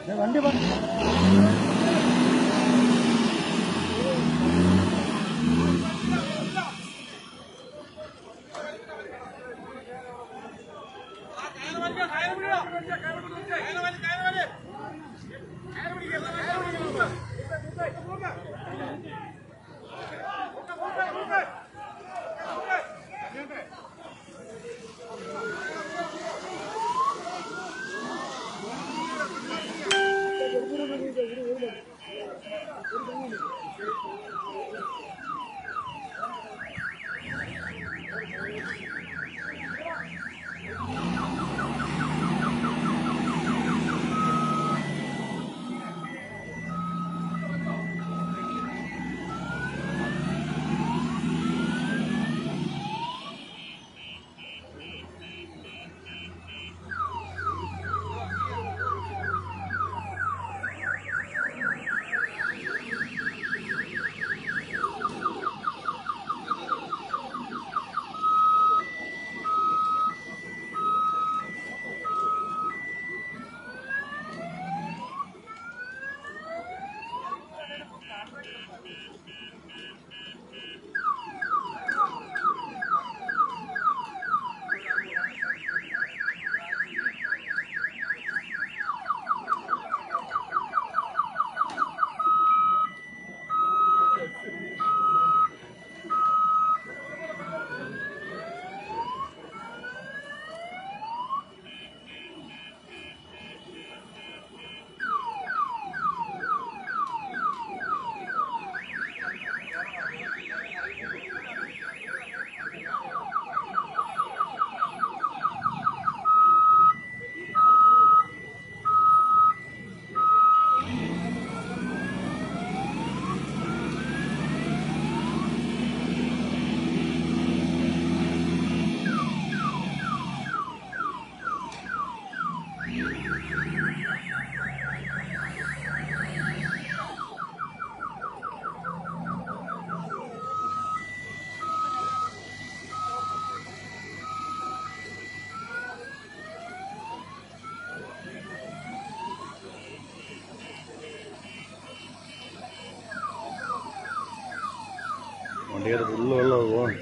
വണ്ടി പോ- വണ്ടിയുടെ ഫുള്ള് വെള്ളം പോകണം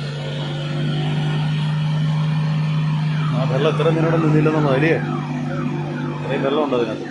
ആ വെള്ളം ഇത്ര നേരം നിന്നില്ലെന്നാണ് അതിലേ ഇത്രയും വെള്ളമുണ്ട് അതിനകത്ത്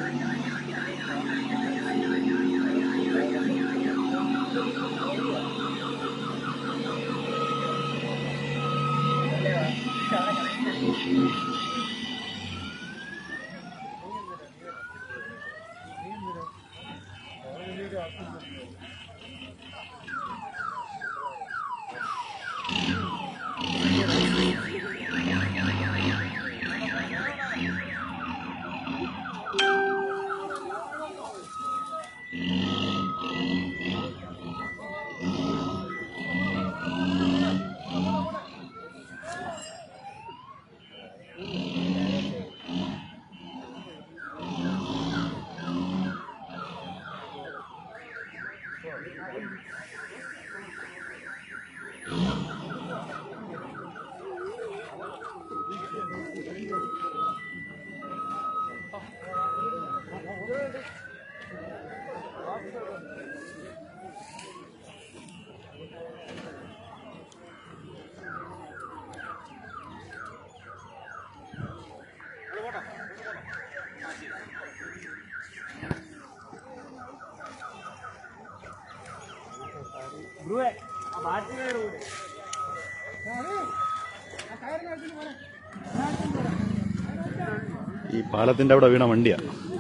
ഈ പാലത്തിന്റെ അവിടെ വീണ വണ്ടിയാ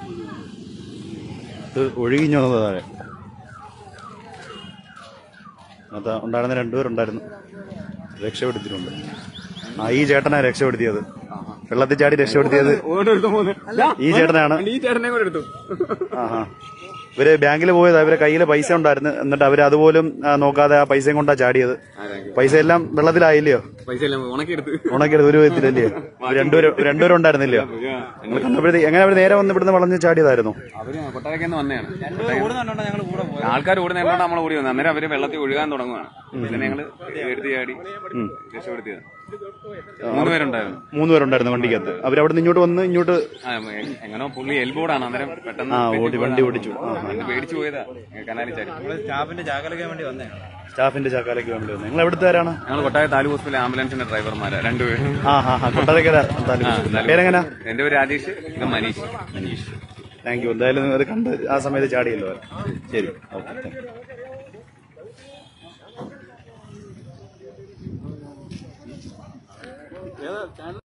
ഇത് ഒഴുകിഞ്ഞു വന്നത് താഴെ അത് ഉണ്ടായിരുന്ന രണ്ടുപേരുണ്ടായിരുന്നു രക്ഷപ്പെടുത്തിയിട്ടുണ്ട് ആ ഈ ചേട്ടനാ രക്ഷപ്പെടുത്തിയത് വെള്ളത്തിൽ ചാടി രക്ഷപ്പെടുത്തിയത് ഈ ചേട്ടനാണ് ഈ ചേട്ടനെ കൂടെ എടുത്തു ആഹാ ഇവര് ബാങ്കിൽ പോയത് അവരെ കയ്യില് പൈസ ഉണ്ടായിരുന്നു എന്നിട്ട് അവര് അതുപോലും ആ, നോക്കാതെ ആ പൈസയും കൊണ്ടാ ചാടിയത് പൈസ എല്ലാം വെള്ളത്തിലായില്ലയോ പൈസ എല്ലാം ഉണക്കിയെടുത്ത് ഉണക്കിയത് ഒരു വിധത്തിലല്ലയോ രണ്ടുപേരും രണ്ടുപേരും ഉണ്ടായിരുന്നില്ലയോ നിങ്ങൾ കണ്ടപ്പോഴത്തേക്ക് എങ്ങനെ അവര് നേരെ വന്ന് ഇവിടുന്ന് വളഞ്ഞ് ചാടിയതായിരുന്നു അവര് കൊട്ടാരക്കന്ന് വന്നതാണ് ആൾക്കാർ ഓടുന്നതുകൊണ്ട് നമ്മൾ ഓടി വന്നത് അന്നേരം അവര് വെള്ളത്തിൽ ഒഴുകാൻ തുടങ്ങുവാണ് പിന്നെ ഞങ്ങള് എടുത്ത് ചാടി രക്ഷപ്പെടുത്തിയത് മൂന്ന് പേരുണ്ടായിരുന്നു മൂന്ന് പേരുണ്ടായിരുന്നു വണ്ടിക്കകത്ത് അവരവിടെ നിന്ന് ഇങ്ങോട്ട് വന്ന് ഇങ്ങോട്ട് ആ, എ- എങ്ങനോ പുള്ളി എൽബോർഡാണ് അന്നേരം പെട്ടെന്ന് ആ, തെറ്റി ഓടി വണ്ടി പോയതാണ്. ഓടിച്ചു. ആ, ആ. എന്നിട്ട് പേടിച്ചു പോയതാ കനാലി ചാടി സ്റ്റാഫിന്റെ ചാകലയ്ക്കാൻ വേണ്ടി വന്നേ സ്റ്റാഫിന്റെ ചാക്കാലേക്ക് വേണ്ടി വന്നു നിങ്ങൾ എവിടുത്തുകാരാണ് ഞങ്ങൾ കൊട്ടായ താലൂക്ക് ഹോസ്പിറ്റൽ ആംബുലൻസിന്റെ ഡ്രൈവർമാരാ രണ്ടുപേരും ആ ഹാ ഹാ കൊട്ടാരക്കര ആ, എന്നാലും- പേരെങ്ങനാ എന്റെ പേര് രാജേഷ് ഇത് മനീഷ് മനീഷ് താങ്ക് യു എന്തായാലും അത് കണ്ട് ആ സമയത്ത് ചാടിയല്ലോ ശരി ഓക്കെ താങ്ക് യു ഏതാ ചാനൽ